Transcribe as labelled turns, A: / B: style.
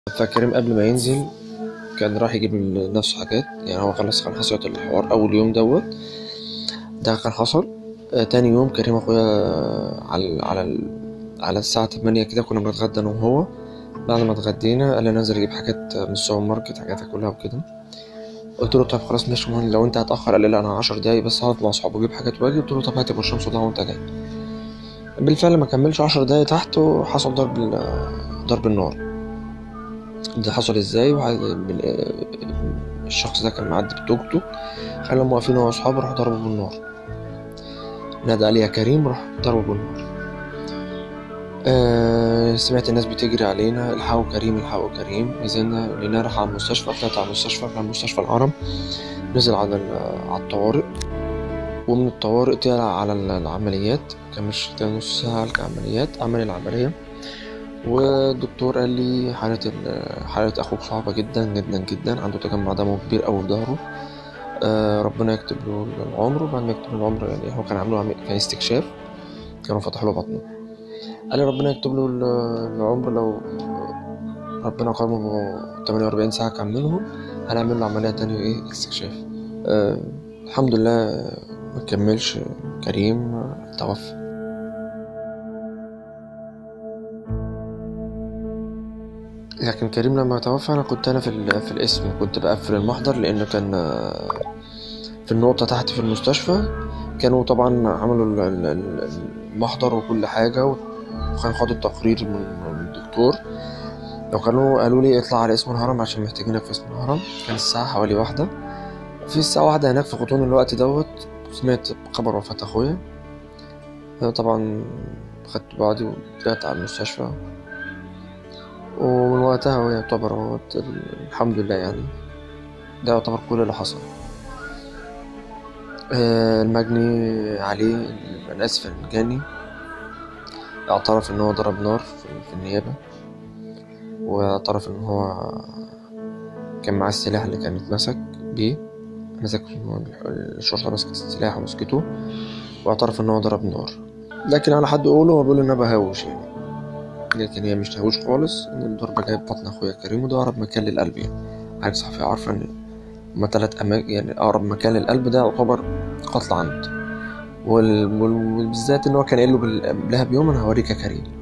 A: فكريم قبل ما ينزل كان راح يجيب لنفسه حاجات يعني هو خلاص كان حصلت الحوار أول يوم دوت ده كان حصل آه، تاني يوم كريم أخويا على على ال- على الساعة تمانية كده كنا بنتغدى أنا وهو بعد ما اتغدينا قال لي نازل أجيب حاجات من السوبر ماركت حاجات أكلها وكده قلت له طب خلاص ماشي مهم لو أنت هتأخر قال لي لا أنا عشر دقايق بس هقعد مع أصحابي وأجيب حاجات وأجي قلت له طب هات برشام صداع وأنت جاي بالفعل ما كملش عشر دقايق تحت وحصل ضرب ال- ضرب النار ده حصل ازاي وع- بال- الشخص ده كان معدي بتوك توك خلاهم واقفين هو واصحابه راحوا ضربوا بالنار نادى عليه يا كريم راح ضربوا بالنار آه سمعت الناس بتجري علينا الحقوا كريم الحقوا كريم نزلنا لقيناه راح على المستشفى طلعت على المستشفى على مستشفى الهرم نزل على ال- على الطوارئ ومن الطوارئ طلع على ال- العمليات كمش كان نص ساعة على العمليات عمل العملية والدكتور قال لي حالة ال- حالة أخوك صعبة جدا جدا جدا عنده تجمع دموي كبير أوي في ظهره آه ربنا يكتب له العمر وبعد ما يكتب له العمر يعني هو كان عامله عم- كان استكشاف كانوا فتحوا له بطنه قال لي ربنا يكتب له ال- العمر لو ربنا كرمه ب 48 ساعة كملهم هنعمل له عملية تانية إيه استكشاف آه الحمد لله ما كملش كريم آه، توفى لكن كريم لما توفى انا كنت انا في ال- في القسم كنت بقفل المحضر لانه كان آه، في النقطة تحت في المستشفى كانوا طبعا عملوا ال- ال- ال- المحضر وكل حاجة وكان خدوا التقرير من من الدكتور لو كانوا قالوا لي اطلع على اسم الهرم عشان محتاجينك في اسم الهرم كان الساعة حوالي واحدة في الساعة واحدة هناك في غضون الوقت دوت سمعت خبر وفاة أخويا أنا طبعا خدت بعضي وطلعت على المستشفى ومن وقتها هو يعتبر هو الحمد لله يعني ده يعتبر كل اللي حصل آه، المجني عليه أنا آسف المجاني اعترف إن هو ضرب نار في في النيابة واعترف إن هو كان معاه السلاح اللي كان اتمسك بيه مسك الشرطة مسكت السلاح ومسكته واعترف إن هو ضرب نار لكن على حد قوله هو بيقول إن أنا بهوش يعني لكن هي مش تهوش خالص إن الضربة جاية ببطن أخويا كريم وده أقرب مكان للقلب يعني عارف صحفية عارفة إن هما تلات أماكن يعني أقرب مكان للقلب ده يعتبر قتل عمد وال- وال- وبالذات إن هو كان قايل له بال- قبلها بيوم أنا هوريك يا كريم